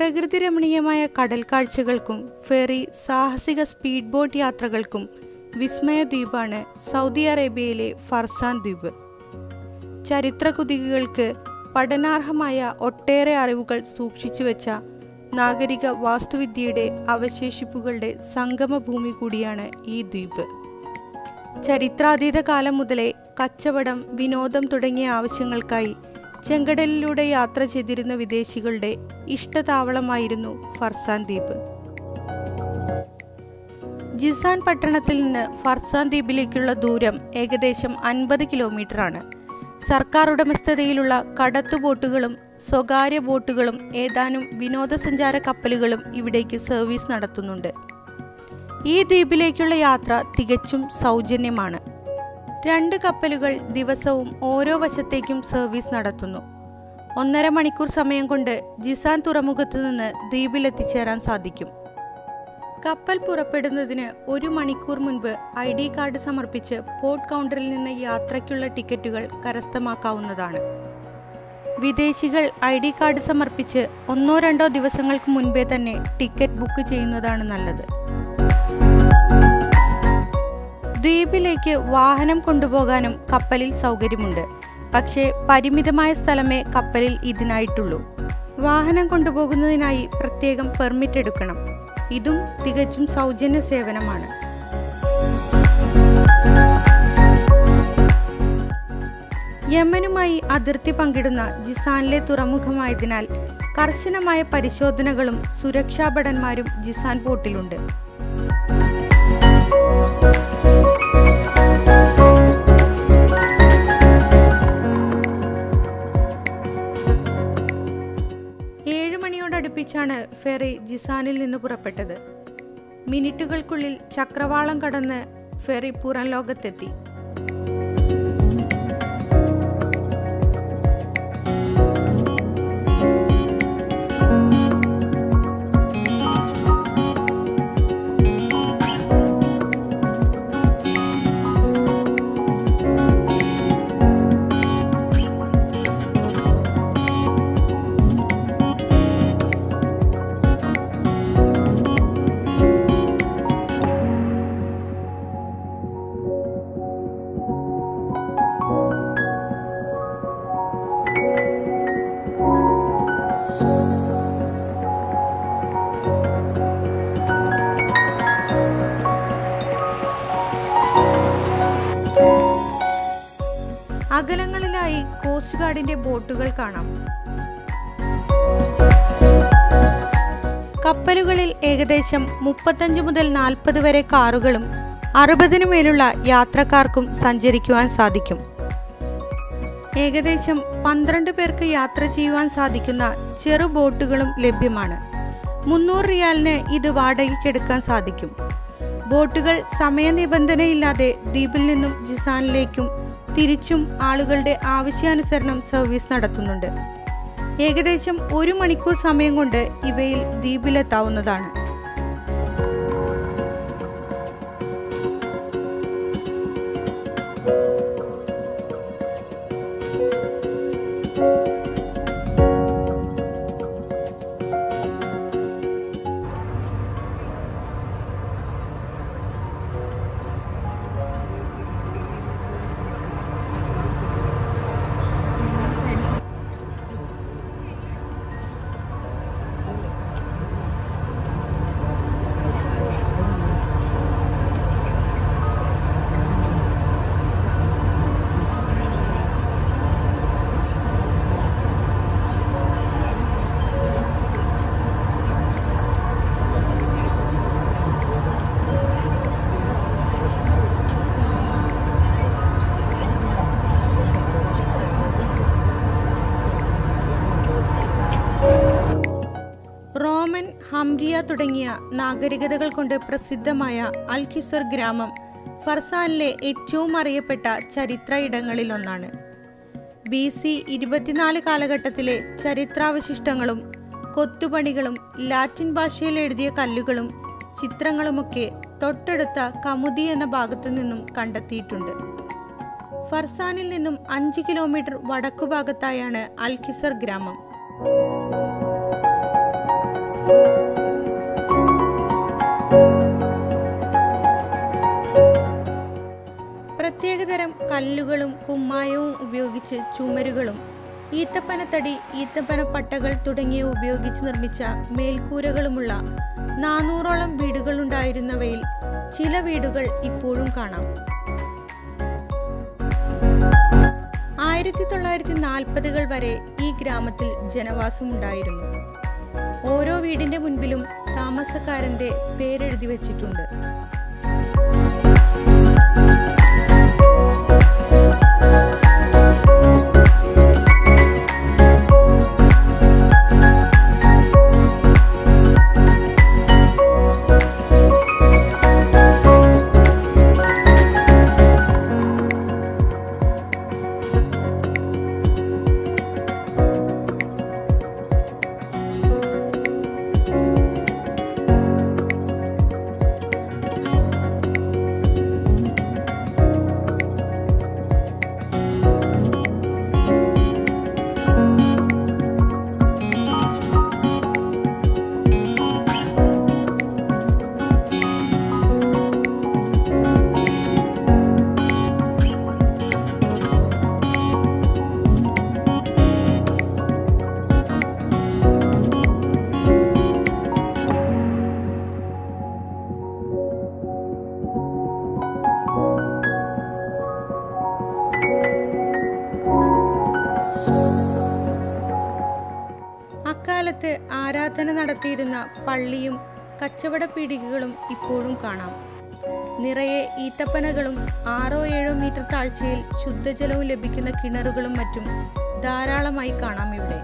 പ്രകൃതി രമണീയമായ കടൽ കാഴ്ചകൾക്കും ഫെറി സാഹസിക സ്പീഡ് ബോട്ട് യാത്രകൾക്കും വിസ്മയ ദ്വീപാണ് സൗദി അറേബ്യയിലെ ഫർസാൻ ദ്വീപ് ചരിത്ര കുതികൾക്ക് പഠനാർഹമായ ഒട്ടേറെ അറിവുകൾ സൂക്ഷിച്ചു വെച്ച നാഗരിക വാസ്തുവിദ്യയുടെ അവശേഷിപ്പുകളുടെ സംഗമഭൂമി കൂടിയാണ് ഈ ദ്വീപ് ചരിത്രാതീത കാലം മുതലേ കച്ചവടം വിനോദം തുടങ്ങിയ ആവശ്യങ്ങൾക്കായി ചെങ്കടലിലൂടെ യാത്ര ചെയ്തിരുന്ന വിദേശികളുടെ ഇഷ്ടതാവളമായിരുന്നു ഫർസാൻ ദ്വീപ് ജിസാൻ പട്ടണത്തിൽ നിന്ന് ഫർസാൻ ദ്വീപിലേക്കുള്ള ദൂരം ഏകദേശം അൻപത് കിലോമീറ്ററാണ് സർക്കാർ ഉടമസ്ഥതയിലുള്ള കടത്തു ബോട്ടുകളും സ്വകാര്യ ബോട്ടുകളും ഏതാനും വിനോദസഞ്ചാര കപ്പലുകളും ഇവിടേക്ക് സർവീസ് നടത്തുന്നുണ്ട് ഈ ദ്വീപിലേക്കുള്ള യാത്ര തികച്ചും സൗജന്യമാണ് രണ്ട് കപ്പലുകൾ ദിവസവും ഓരോ വശത്തേക്കും സർവീസ് നടത്തുന്നു ഒന്നര മണിക്കൂർ സമയം കൊണ്ട് ജിസാൻ തുറമുഖത്തു നിന്ന് ദ്വീപിലെത്തിച്ചേരാൻ സാധിക്കും കപ്പൽ പുറപ്പെടുന്നതിന് ഒരു മണിക്കൂർ മുൻപ് ഐ ഡി കാർഡ് സമർപ്പിച്ച് പോർട്ട് കൗണ്ടറിൽ നിന്ന് യാത്രയ്ക്കുള്ള ടിക്കറ്റുകൾ കരസ്ഥമാക്കാവുന്നതാണ് വിദേശികൾ ഐ ഡി കാർഡ് സമർപ്പിച്ച് ഒന്നോ രണ്ടോ ദിവസങ്ങൾക്ക് മുൻപേ തന്നെ ടിക്കറ്റ് ബുക്ക് ചെയ്യുന്നതാണ് നല്ലത് ദ്വീപിലേക്ക് വാഹനം കൊണ്ടുപോകാനും കപ്പലിൽ സൗകര്യമുണ്ട് പക്ഷേ പരിമിതമായ സ്ഥലമേ കപ്പലിൽ ഇതിനായിട്ടുള്ളൂ വാഹനം കൊണ്ടുപോകുന്നതിനായി പ്രത്യേകം പെർമിറ്റ് എടുക്കണം ഇതും തികച്ചും സൗജന്യ സേവനമാണ് യമനുമായി അതിർത്തി പങ്കിടുന്ന ജിസാനിലെ തുറമുഖമായതിനാൽ കർശനമായ പരിശോധനകളും സുരക്ഷാ ഭടന്മാരും ജിസാൻ പോർട്ടിലുണ്ട് ഏഴ് മണിയോടടുപ്പിച്ചാണ് ഫെറി ജിസാനിൽ നിന്ന് പുറപ്പെട്ടത് മിനിറ്റുകൾക്കുള്ളിൽ ചക്രവാളം കടന്ന് ഫെറി പുറം ലോകത്തെത്തി അകലങ്ങളിലായി കോസ്റ്റ് ഗാർഡിന്റെ ബോട്ടുകൾ കാണാം കപ്പലുകളിൽ ഏകദേശം മുപ്പത്തഞ്ച് മുതൽ നാൽപ്പത് വരെ കാറുകളും അറുപതിനു മേലുള്ള യാത്രക്കാർക്കും സഞ്ചരിക്കുവാൻ സാധിക്കും ഏകദേശം പന്ത്രണ്ട് പേർക്ക് യാത്ര ചെയ്യുവാൻ സാധിക്കുന്ന ചെറു ബോട്ടുകളും ലഭ്യമാണ് മുന്നൂറ് റിയാലിന് ഇത് വാടകയ്ക്കെടുക്കാൻ സാധിക്കും ബോട്ടുകൾ സമയനിബന്ധനയില്ലാതെ ദ്വീപിൽ നിന്നും ജിസാനിലേക്കും തിരിച്ചും ആളുകളുടെ ആവശ്യാനുസരണം സർവീസ് നടത്തുന്നുണ്ട് ഏകദേശം ഒരു മണിക്കൂർ സമയം കൊണ്ട് ഇവയിൽ ദ്വീപിലെത്താവുന്നതാണ് റോമൻ ഹംരിയ തുടങ്ങിയ നാഗരികതകൾ കൊണ്ട് പ്രസിദ്ധമായ അൽഖിസർ ഗ്രാമം ഫർസാനിലെ ഏറ്റവും അറിയപ്പെട്ട ചരിത്ര ഇടങ്ങളിലൊന്നാണ് ബി സി ഇരുപത്തിനാല് കാലഘട്ടത്തിലെ ചരിത്രാവശിഷ്ടങ്ങളും കൊത്തുപണികളും ലാറ്റിൻ ഭാഷയിൽ എഴുതിയ കല്ലുകളും ചിത്രങ്ങളുമൊക്കെ തൊട്ടടുത്ത കമുദി എന്ന ഭാഗത്തു നിന്നും കണ്ടെത്തിയിട്ടുണ്ട് ഫർസാനിൽ നിന്നും അഞ്ച് കിലോമീറ്റർ വടക്കുഭാഗത്തായാണ് അൽഖിസർ ഗ്രാമം പ്രത്യേകതരം കല്ലുകളും കുമ്മായവും ഉപയോഗിച്ച് ചുമരുകളും ഈത്തപ്പനത്തടി ഈത്തപ്പന പട്ടകൾ തുടങ്ങിയവ ഉപയോഗിച്ച് നിർമ്മിച്ച മേൽക്കൂരകളുമുള്ള നാനൂറോളം വീടുകളുണ്ടായിരുന്നവയിൽ ചില വീടുകൾ ഇപ്പോഴും കാണാം ആയിരത്തി തൊള്ളായിരത്തി നാൽപ്പതുകൾ വരെ ഈ ഗ്രാമത്തിൽ ജനവാസമുണ്ടായിരുന്നു ഓരോ വീടിന്റെ മുൻപിലും താമസക്കാരന്റെ പേരെഴുതി വച്ചിട്ടുണ്ട് അക്കാലത്ത് ആരാധന നടത്തിയിരുന്ന പള്ളിയും കച്ചവട പീടികകളും ഇപ്പോഴും കാണാം നിറയെ ഈത്തപ്പനകളും ആറോ ഏഴോ മീറ്റർ താഴ്ചയിൽ ശുദ്ധജലവും ലഭിക്കുന്ന കിണറുകളും മറ്റും ധാരാളമായി കാണാം ഇവിടെ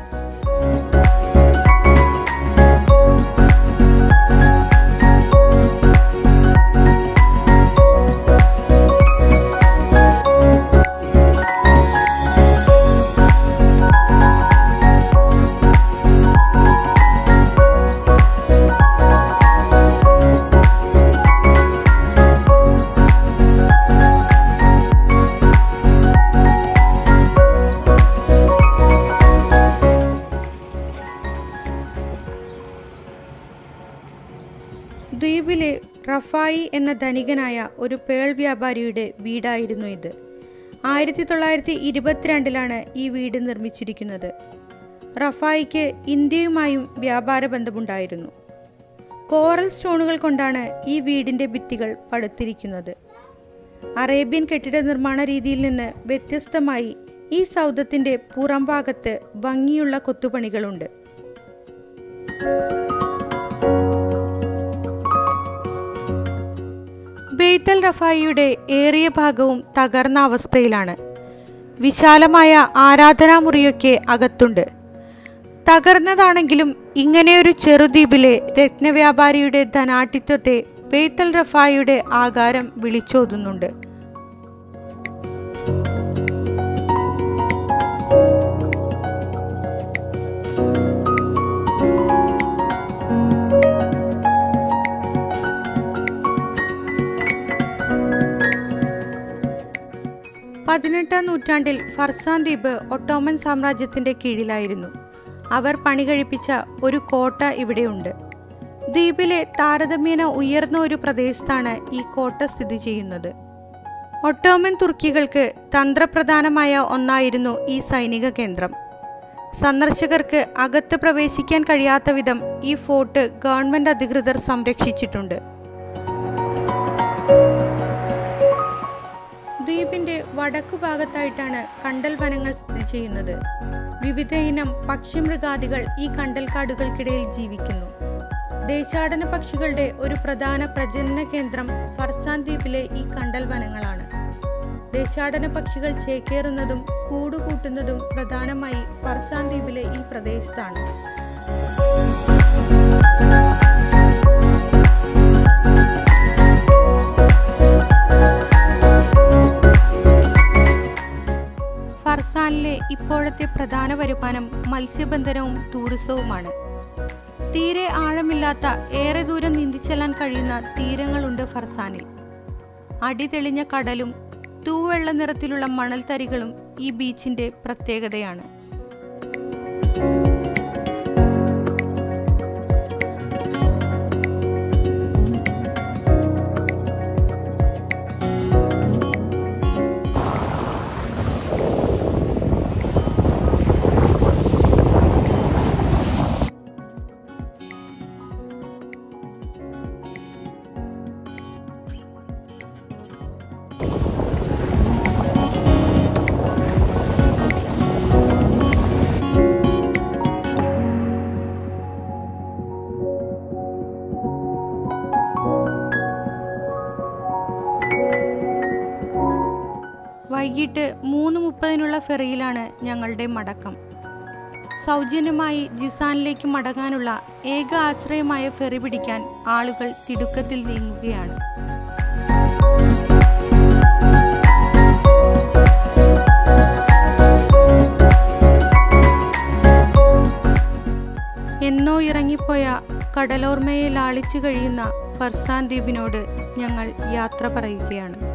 ദ്വീപിലെ റഫായി എന്ന ധനികനായ ഒരു പേൾ വ്യാപാരിയുടെ വീടായിരുന്നു ഇത് ആയിരത്തി തൊള്ളായിരത്തി ഇരുപത്തിരണ്ടിലാണ് ഈ വീട് നിർമ്മിച്ചിരിക്കുന്നത് റഫായിക്ക് ഇന്ത്യയുമായും വ്യാപാര ബന്ധമുണ്ടായിരുന്നു കോറൽ സ്റ്റോണുകൾ കൊണ്ടാണ് ഈ വീടിന്റെ ഭിത്തികൾ പടുത്തിരിക്കുന്നത് അറേബ്യൻ കെട്ടിട നിർമ്മാണ രീതിയിൽ നിന്ന് വ്യത്യസ്തമായി ഈ സൗധത്തിന്റെ പുറംഭാഗത്ത് ഭംഗിയുള്ള കൊത്തുപണികളുണ്ട് ബെയ്ത്തൽ റഫായിയുടെ ഏറിയ ഭാഗവും തകർന്ന അവസ്ഥയിലാണ് വിശാലമായ ആരാധനാമുറിയൊക്കെ അകത്തുണ്ട് തകർന്നതാണെങ്കിലും ഇങ്ങനെയൊരു ചെറുദ്വീപിലെ രത്നവ്യാപാരിയുടെ ധനാഠ്യത്വത്തെ ബെയ്ത്തൽ റഫായിയുടെ ആകാരം വിളിച്ചോതുന്നുണ്ട് പതിനെട്ടാം നൂറ്റാണ്ടിൽ ഫർസാൻ ദ്വീപ് ഒട്ടോമൻ സാമ്രാജ്യത്തിന്റെ കീഴിലായിരുന്നു അവർ പണി കഴിപ്പിച്ച ഒരു കോട്ട ഇവിടെയുണ്ട് ദ്വീപിലെ താരതമ്യേന ഉയർന്ന ഒരു പ്രദേശത്താണ് ഈ കോട്ട സ്ഥിതി ചെയ്യുന്നത് ഒട്ടോമൻ തുർക്കികൾക്ക് തന്ത്രപ്രധാനമായ ഒന്നായിരുന്നു ഈ സൈനിക കേന്ദ്രം സന്ദർശകർക്ക് അകത്ത് പ്രവേശിക്കാൻ കഴിയാത്ത വിധം ഈ ഫോർട്ട് ഗവൺമെന്റ് അധികൃതർ സംരക്ഷിച്ചിട്ടുണ്ട് ദ്വീപിന്റെ വടക്കു ഭാഗത്തായിട്ടാണ് കണ്ടൽ വനങ്ങൾ സ്ഥിതി ചെയ്യുന്നത് വിവിധ ഇനം പക്ഷിമൃഗാദികൾ ഈ കണ്ടൽക്കാടുകൾക്കിടയിൽ ജീവിക്കുന്നു ദേശാടന പക്ഷികളുടെ ഒരു പ്രധാന പ്രജനന കേന്ദ്രം ഫർസാൻ ദ്വീപിലെ ഈ കണ്ടൽ വനങ്ങളാണ് ദേശാടന പക്ഷികൾ ചേക്കേറുന്നതും കൂടുകൂട്ടുന്നതും പ്രധാനമായി ഫർസാൻ ദ്വീപിലെ ഈ പ്രദേശത്താണ് ഫർസാനിലെ ഇപ്പോഴത്തെ പ്രധാന വരുമാനം മത്സ്യബന്ധനവും ടൂറിസവുമാണ് തീരെ ആഴമില്ലാത്ത ഏറെ ദൂരം നീന്തിച്ചെല്ലാൻ കഴിയുന്ന തീരങ്ങളുണ്ട് ഫർസാനിൽ അടി തെളിഞ്ഞ കടലും തൂവെള്ള നിറത്തിലുള്ള മണൽത്തരികളും ഈ ബീച്ചിന്റെ പ്രത്യേകതയാണ് വൈകിട്ട് മൂന്ന് മുപ്പതിനുള്ള ഫെറിയിലാണ് ഞങ്ങളുടെ മടക്കം സൗജന്യമായി ജിസാനിലേക്ക് മടങ്ങാനുള്ള ഏക ആശ്രയമായ ഫെറി പിടിക്കാൻ ആളുകൾ തിടുക്കത്തിൽ നീങ്ങുകയാണ് എന്നോ ഇറങ്ങിപ്പോയ കടലോർമയെ ലാളിച്ചു കഴിയുന്ന ഫർസാൻ ദ്വീപിനോട് ഞങ്ങൾ യാത്ര പറയുകയാണ്